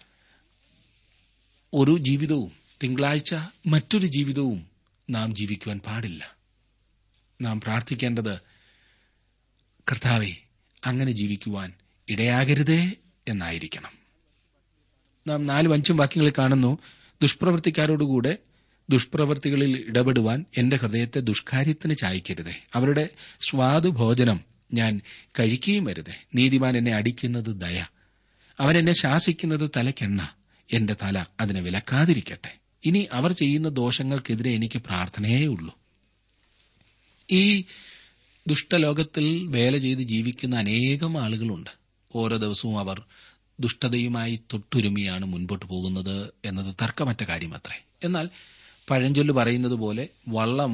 ഒരു ജീവിതവും തിങ്കളാഴ്ച മറ്റൊരു ജീവിതവും നാം ജീവിക്കുവാൻ പാടില്ല നാം പ്രാർത്ഥിക്കേണ്ടത് കർത്താവെ അങ്ങനെ ജീവിക്കുവാൻ ഇടയാകരുതേ എന്നായിരിക്കണം നാം നാലും അഞ്ചും വാക്യങ്ങളിൽ കാണുന്നു ദുഷ്പ്രവൃത്തിക്കാരോടുകൂടെ ദുഷ്പ്രവൃത്തികളിൽ ഇടപെടുവാൻ എന്റെ ഹൃദയത്തെ ദുഷ്കാര്യത്തിന് ചായ്ക്കരുതേ അവരുടെ സ്വാദുഭോജനം ഞാൻ കഴിക്കുകയും വരുതേ നീതിമാൻ എന്നെ അടിക്കുന്നത് ദയ അവൻ എന്നെ ശാസിക്കുന്നത് തലക്കെണ്ണ എന്റെ തല അതിനെ വിലക്കാതിരിക്കട്ടെ ഇനി അവർ ചെയ്യുന്ന ദോഷങ്ങൾക്കെതിരെ എനിക്ക് പ്രാർത്ഥനയേ ഉള്ളൂ ഈ ദുഷ്ടലോകത്തിൽ വേല ചെയ്ത് ജീവിക്കുന്ന അനേകം ആളുകളുണ്ട് ഓരോ ദിവസവും അവർ ദുഷ്ടതയുമായി തൊട്ടുരുമിയാണ് മുൻപോട്ട് പോകുന്നത് എന്നത് തർക്കമറ്റ കാര്യമത്രേ എന്നാൽ പഴഞ്ചൊല്ല് പറയുന്നത് പോലെ വള്ളം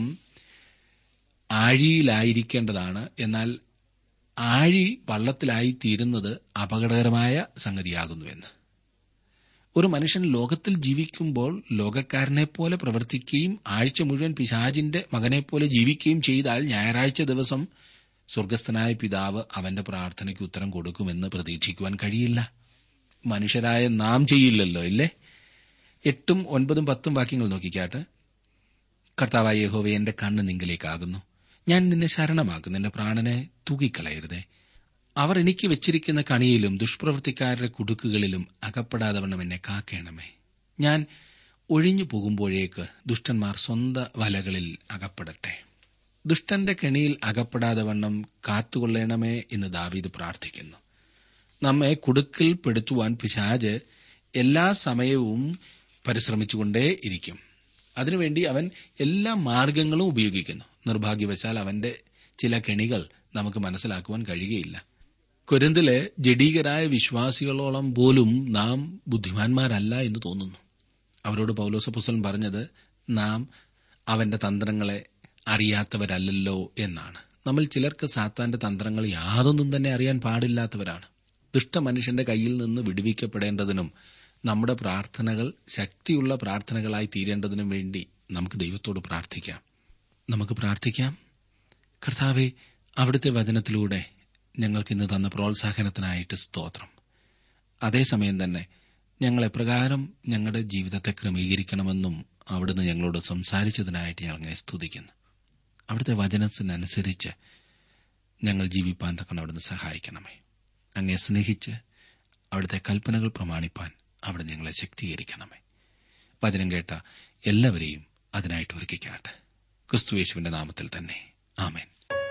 ആഴിയിലായിരിക്കേണ്ടതാണ് എന്നാൽ ആഴി വള്ളത്തിലായി തീരുന്നത് അപകടകരമായ സംഗതിയാകുന്നുവെന്ന് ഒരു മനുഷ്യൻ ലോകത്തിൽ ജീവിക്കുമ്പോൾ ലോകക്കാരനെ പോലെ പ്രവർത്തിക്കുകയും ആഴ്ച മുഴുവൻ പിശാജിന്റെ മകനെപ്പോലെ ജീവിക്കുകയും ചെയ്താൽ ഞായറാഴ്ച ദിവസം സ്വർഗസ്ഥനായ പിതാവ് അവന്റെ പ്രാർത്ഥനയ്ക്ക് ഉത്തരം കൊടുക്കുമെന്ന് പ്രതീക്ഷിക്കുവാൻ കഴിയില്ല മനുഷ്യരായ നാം ചെയ്യില്ലല്ലോ ഇല്ലേ എട്ടും ഒൻപതും പത്തും വാക്യങ്ങൾ നോക്കിക്കാട്ട് കർത്താവായ യഹോവ എന്റെ കണ്ണ് നിങ്കിലേക്കാകുന്നു ഞാൻ നിന്നെ ശരണമാക്കുന്നു എന്റെ പ്രാണനെ തൂക്കിക്കളയരുതേ അവർ എനിക്ക് വെച്ചിരിക്കുന്ന കണിയിലും ദുഷ്പ്രവൃത്തിക്കാരുടെ കുടുക്കുകളിലും അകപ്പെടാതവണ്ണം എന്നെ കാക്കേണമേ ഞാൻ ഒഴിഞ്ഞു പോകുമ്പോഴേക്ക് ദുഷ്ടന്മാർ സ്വന്ത വലകളിൽ അകപ്പെടട്ടെ ദുഷ്ടന്റെ കെണിയിൽ അകപ്പെടാതെ വണ്ണം കാത്തുകൊള്ളണമേ എന്ന് ദാവീദ് പ്രാർത്ഥിക്കുന്നു നമ്മെ കുടുക്കിൽ പെടുത്തുവാൻ പിശാജ് എല്ലാ സമയവും പരിശ്രമിച്ചുകൊണ്ടേ ഇരിക്കും അതിനുവേണ്ടി അവൻ എല്ലാ മാർഗങ്ങളും ഉപയോഗിക്കുന്നു നിർഭാഗ്യവശാൽ അവന്റെ ചില കെണികൾ നമുക്ക് മനസ്സിലാക്കുവാൻ കഴിയുകയില്ല കൊരിന്തിലെ ജഡീകരായ വിശ്വാസികളോളം പോലും നാം ബുദ്ധിമാന്മാരല്ല എന്ന് തോന്നുന്നു അവരോട് പൌലോസപുസൻ പറഞ്ഞത് നാം അവന്റെ തന്ത്രങ്ങളെ അറിയാത്തവരല്ലല്ലോ എന്നാണ് നമ്മൾ ചിലർക്ക് സാത്താന്റെ തന്ത്രങ്ങൾ യാതൊന്നും തന്നെ അറിയാൻ പാടില്ലാത്തവരാണ് ദുഷ്ടമനുഷ്യന്റെ കയ്യിൽ നിന്ന് വിടുവിക്കപ്പെടേണ്ടതിനും നമ്മുടെ പ്രാർത്ഥനകൾ ശക്തിയുള്ള പ്രാർത്ഥനകളായി തീരേണ്ടതിനും വേണ്ടി നമുക്ക് ദൈവത്തോട് പ്രാർത്ഥിക്കാം നമുക്ക് പ്രാർത്ഥിക്കാം കർത്താവെ അവിടുത്തെ വചനത്തിലൂടെ ഞങ്ങൾക്ക് ഇന്ന് തന്ന പ്രോത്സാഹനത്തിനായിട്ട് സ്തോത്രം അതേസമയം തന്നെ ഞങ്ങൾ എപ്രകാരം ഞങ്ങളുടെ ജീവിതത്തെ ക്രമീകരിക്കണമെന്നും അവിടുന്ന് ഞങ്ങളോട് സംസാരിച്ചതിനായിട്ട് ഞങ്ങൾ അങ്ങനെ സ്തുതിക്കുന്നു അവിടുത്തെ വചനത്തിനനുസരിച്ച് ഞങ്ങൾ ജീവിപ്പാൻ തക്കണം അവിടുന്ന് സഹായിക്കണമേ അങ്ങേ സ്നേഹിച്ച് അവിടുത്തെ കൽപ്പനകൾ പ്രമാണിപ്പാൻ അവിടെ ഞങ്ങളെ ശക്തീകരിക്കണമേ വചനം കേട്ട എല്ലാവരെയും അതിനായിട്ട് ഒരുക്കിക്കാട്ടെ ക്രിസ്തുയേശുവിന്റെ നാമത്തിൽ തന്നെ ആമേൻ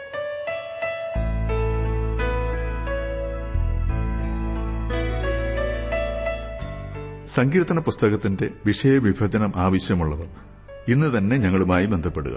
സങ്കീർത്തന പുസ്തകത്തിന്റെ വിഷയവിഭജനം ആവശ്യമുള്ളവർ ഇന്ന് തന്നെ ഞങ്ങളുമായി ബന്ധപ്പെടുക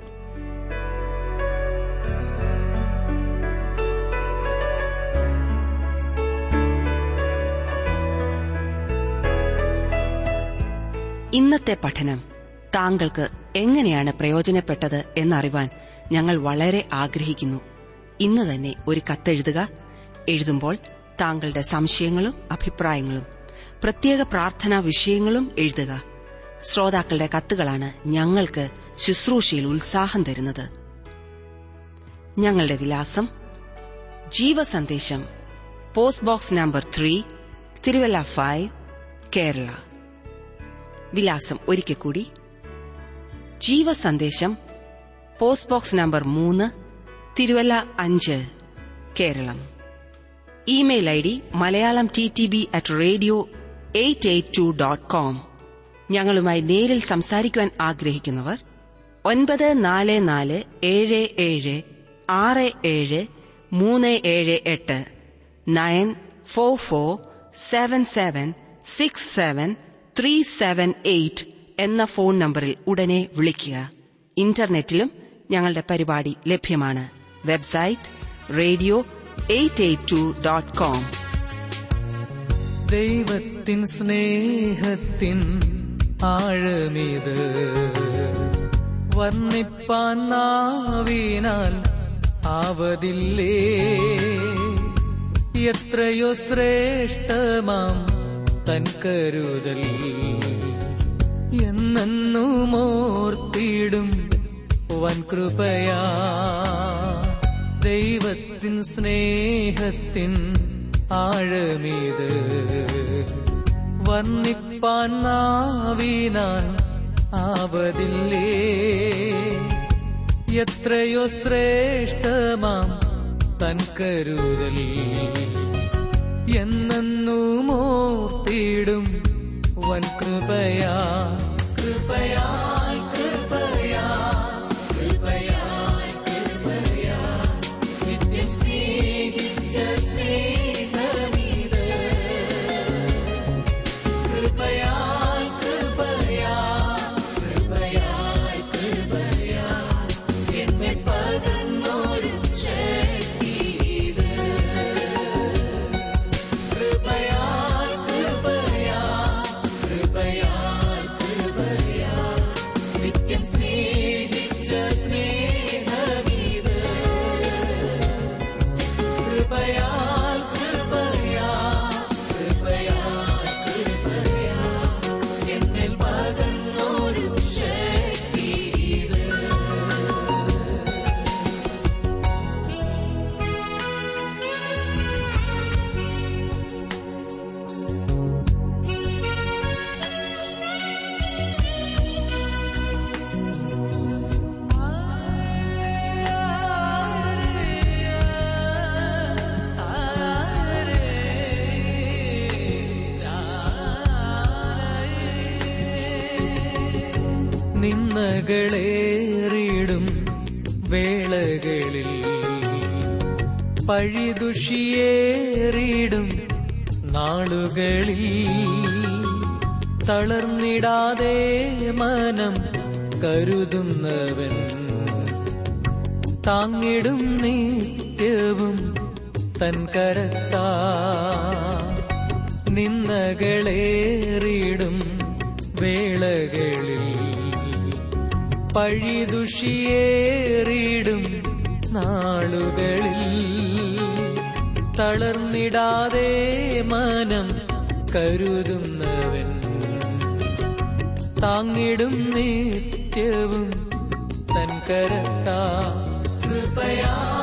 ഇന്നത്തെ പഠനം താങ്കൾക്ക് എങ്ങനെയാണ് പ്രയോജനപ്പെട്ടത് എന്നറിവാൻ ഞങ്ങൾ വളരെ ആഗ്രഹിക്കുന്നു ഇന്ന് തന്നെ ഒരു കത്തെഴുതുക എഴുതുമ്പോൾ താങ്കളുടെ സംശയങ്ങളും അഭിപ്രായങ്ങളും പ്രത്യേക പ്രാർത്ഥനാ വിഷയങ്ങളും എഴുതുക ശ്രോതാക്കളുടെ കത്തുകളാണ് ഞങ്ങൾക്ക് ശുശ്രൂഷയിൽ ഉത്സാഹം തരുന്നത് ഞങ്ങളുടെ വിലാസം Jeevasandesham post box number three Thiruvalla five Kerala വിലാസം ഒരിക്കൽ കൂടി ജീവസന്ദേശം പോസ്റ്റ് ബോക്സ് നമ്പർ മൂന്ന് തിരുവല്ല അഞ്ച് Keralam email I D Malayalam T T B at radio eight eight two dot com ഞങ്ങളുമായി നേരിൽ സംസാരിക്കുവാൻ ആഗ്രഹിക്കുന്നവർ ഒൻപത് നാല് നാല് ഏഴ് ഏഴ് ആറ് ഏഴ് മൂന്ന് ഏഴ് എട്ട് nine four four seven seven six seven three seven eight എന്ന ഫോൺ നമ്പറിൽ ഉടനെ വിളിക്കുക ഇന്റർനെറ്റിലും ഞങ്ങളുടെ പരിപാടി ലഭ്യമാണ് website radio eight eight two dot com ദൈവത്തിൻ സ്നേഹത്തിൻ ആഴമിത് വർണ്ണിപ്പാൻ നാവിനാൽ ആവതില്ലേ എത്രയോ ശ്രേഷ്ഠമാം തൻ കരുതൽ എന്നു മോർത്തിടും വൻകൃപയാ ദൈവത്തിൻ സ്നേഹത്തിൻ ആഴമീത് വർണ്ണിപ്പാൻ നാവിനാൽ ആവതില്ലേ എത്രയോ ശ്രേഷ്ഠമാം തൻ കരുതൽ എന്നു മോർത്തിടും വൻ കൃപയാ കൃപയാ കൃപയാ കൃപയാ കൃപയാ നിത്യം സ്നേഹിച്ച സ്നേഹമീത് കൃപയാ കൃപയാ കൃപയാ കൃപയാ എന്നെ പകർന്നൊരു ശക്തിയത് കൃപയാ കൃപയാ കൃപയാ കൃപയാ നിത്യം സ്നേഹിച്ച സ്നേഹമീത് കൃപയാ കൃപയാ കൃപയാ കൃപയാ എന്നിൽ പകർന്നൊരു ശക്തിയത് നിന്നകളേറിടും വേളകളിൽ പഴിദുഷിയേറിടും നാളുകളിൽ തളർന്നിടാതെ മനം കരുതുന്നവൻ താങ്ങിടും നിത്യവും തൻ കരത്താ നിന്നകളേറിടും വേളകളിൽ പഴിദുഷിയേറിടും നാളുകളിൽ തളർന്നിടാതെ മനം കരുതുന്നവൻ താങ്ങിടും നിത്യവും തൻ കരത്താ കൃപയാ